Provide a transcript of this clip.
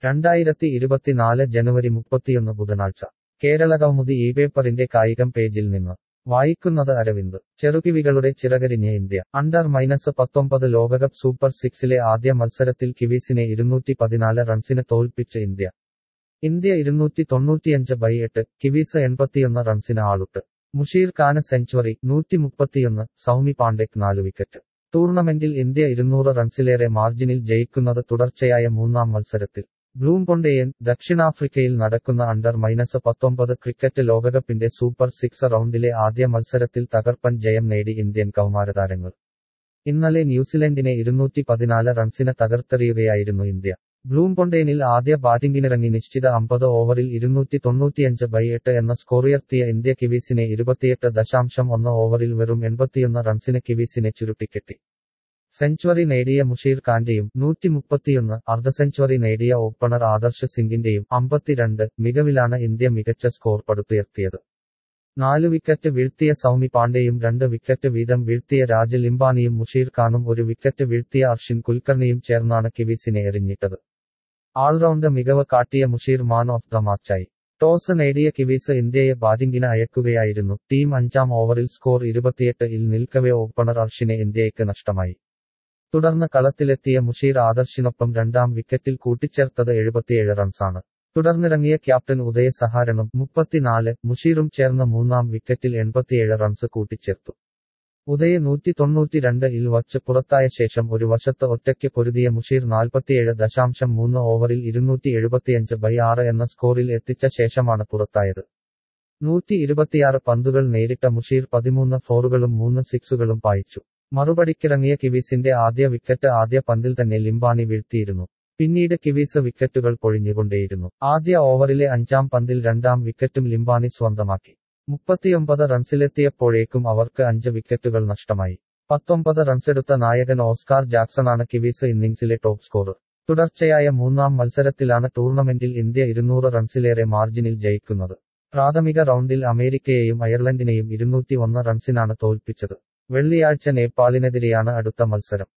രണ്ടായിരത്തി ഇരുപത്തിനാല് ജനുവരി മുപ്പത്തിയൊന്ന് ബുധനാഴ്ച കേരളകൗമുദി ഈ പേപ്പറിന്റെ കായികം പേജിൽ നിന്ന് വായിക്കുന്നത് അരവിന്ദ് ചെറുകിവികളുടെ ചിറകരിഞ്ഞ ഇന്ത്യ അണ്ടർ മൈനസ് പത്തൊമ്പത് ലോകകപ്പ് സൂപ്പർ സിക്സിലെ ആദ്യ മത്സരത്തിൽ കിവീസിനെ ഇരുന്നൂറ്റി പതിനാല് റൺസിന് തോൽപ്പിച്ച് ഇന്ത്യ ഇന്ത്യ ഇരുന്നൂറ്റി തൊണ്ണൂറ്റിയഞ്ച് ബൈ എട്ട് കിവീസ് എൺപത്തിയൊന്ന് റൺസിന് ആളുട്ട് മുഷീർ ഖാന് സെഞ്ചുറി നൂറ്റി മുപ്പത്തിയൊന്ന് സൗമി പാണ്ഡെക്ക് നാല് വിക്കറ്റ് ടൂർണമെന്റിൽ ഇന്ത്യ ഇരുന്നൂറ് റൺസിലേറെ മാർജിനിൽ ജയിക്കുന്നത് തുടർച്ചയായ മൂന്നാം മത്സരത്തിൽ ബ്ലൂംപൊണ്ടെയൻ ദക്ഷിണാഫ്രിക്കയിൽ നടക്കുന്ന അണ്ടർ മൈനസ് പത്തൊമ്പത് ക്രിക്കറ്റ് ലോകകപ്പിന്റെ സൂപ്പർ സിക്സ് റൗണ്ടിലെ ആദ്യ മത്സരത്തിൽ തകർപ്പൻ ജയം നേടി ഇന്ത്യൻ കൗമാരതാരങ്ങൾ ഇന്നലെ ന്യൂസിലൻഡിനെ ഇരുന്നൂറ്റി പതിനാല് റൺസിന് തകർത്തെറിയുകയായിരുന്നു ഇന്ത്യ ബ്ലൂംപൊണ്ടെയിനിൽ ആദ്യ ബാറ്റിംഗിനിറങ്ങി നിശ്ചിത അമ്പത് ഓവറിൽ ഇരുന്നൂറ്റി തൊണ്ണൂറ്റിയഞ്ച് ബൈ എട്ട് എന്ന സ്കോറുയർത്തിയ ഇന്ത്യ കിവീസിനെ ഇരുപത്തിയെട്ട് ദശാംശം ഒന്ന് ഓവറിൽ വെറും എൺപത്തിയൊന്ന് റൺസിന് കിവീസിനെ ചുരുട്ടിക്കെട്ടി സെഞ്ചുറി നേടിയ മുഷീർ ഖാന്റെയും നൂറ്റി മുപ്പത്തിയൊന്ന് അർദ്ധ സെഞ്ചുറി നേടിയ ഓപ്പണർ ആദർശ് സിംഗിന്റെയും അമ്പത്തിരണ്ട് മികവിലാണ് ഇന്ത്യ മികച്ച സ്കോർ പടുത്തുയർത്തിയത് നാലു വിക്കറ്റ് വീഴ്ത്തിയ സൗമി പാണ്ഡെയും രണ്ട് വിക്കറ്റ് വീതം വീഴ്ത്തിയ രാജ ലിംബാനിയും മുഷീർ ഖാനും ഒരു വിക്കറ്റ് വീഴ്ത്തിയ അർഷിൻ കുൽക്കർണിയും ചേർന്നാണ് കിവീസിനെ എറിഞ്ഞിട്ടത് ആൾറൗണ്ട് മികവ് കാട്ടിയ മുഷീർ മാൻ ഓഫ് ദ മാച്ചായി ടോസ് നേടിയ കിവീസ് ഇന്ത്യയെ ബാറ്റിംഗിന് അയക്കുകയായിരുന്നു ടീം അഞ്ചാം ഓവറിൽ സ്കോർ ഇരുപത്തിയെട്ട് ഇൽ നിൽക്കവെ ഓപ്പണർ അർഷിനെ ഇന്ത്യയ്ക്ക് നഷ്ടമായി തുടർന്ന് കളത്തിലെത്തിയ മുഷീർ ആദർശിനൊപ്പം രണ്ടാം വിക്കറ്റിൽ കൂട്ടിച്ചേർത്തത് എഴുപത്തിയേഴ് റൺസാണ് തുടർന്നിറങ്ങിയ ക്യാപ്റ്റൻ ഉദയ സഹാരനും മുപ്പത്തിനാല് മുഷീറും ചേർന്ന് മൂന്നാം വിക്കറ്റിൽ എൺപത്തിയേഴ് റൺസ് കൂട്ടിച്ചേർത്തു ഉദയ നൂറ്റി തൊണ്ണൂറ്റിരണ്ട് ഇൽ വച്ച് പുറത്തായ ശേഷം ഒരു വശത്ത് ഒറ്റയ്ക്ക് പൊരുതിയ മുഷീർ നാൽപ്പത്തിയേഴ് ദശാംശം മൂന്ന് ഓവറിൽ ഇരുന്നൂറ്റി എഴുപത്തിയഞ്ച് ബൈ ആറ് എന്ന സ്കോറിൽ എത്തിച്ച ശേഷമാണ് പുറത്തായത് നൂറ്റി ഇരുപത്തിയാറ് പന്തുകൾ നേരിട്ട മുഷീർ പതിമൂന്ന് ഫോറുകളും മൂന്ന് സിക്സുകളും പായിച്ചു മറുപടിക്കിറങ്ങിയ കിവീസിന്റെ ആദ്യ വിക്കറ്റ് ആദ്യ പന്തിൽ തന്നെ ലിംബാനി വീഴ്ത്തിയിരുന്നു പിന്നീട് കിവീസ് വിക്കറ്റുകൾ പൊഴിഞ്ഞുകൊണ്ടേയിരുന്നു ആദ്യ ഓവറിലെ അഞ്ചാം പന്തിൽ രണ്ടാം വിക്കറ്റും ലിംബാനി സ്വന്തമാക്കി മുപ്പത്തിയൊമ്പത് റൺസിലെത്തിയപ്പോഴേക്കും അവർക്ക് അഞ്ച് വിക്കറ്റുകൾ നഷ്ടമായി പത്തൊമ്പത് റൺസെടുത്ത നായകൻ ഓസ്കാർ ജാക്സണാണ് കിവീസ് ഇന്നിംഗ്സിലെ ടോപ്പ് സ്കോറർ തുടർച്ചയായ മൂന്നാം മത്സരത്തിലാണ് ടൂർണമെന്റിൽ ഇന്ത്യ ഇരുന്നൂറ് റൺസിലേറെ മാർജിനിൽ ജയിക്കുന്നത് പ്രാഥമിക റൗണ്ടിൽ അമേരിക്കയെയും അയർലൻഡിനെയും ഇരുന്നൂറ്റി ഒന്ന് റൺസിനാണ് തോൽപ്പിച്ചത് വെള്ളിയാഴ്ച നേപ്പാളിനെതിരെയാണ് അടുത്ത മത്സരം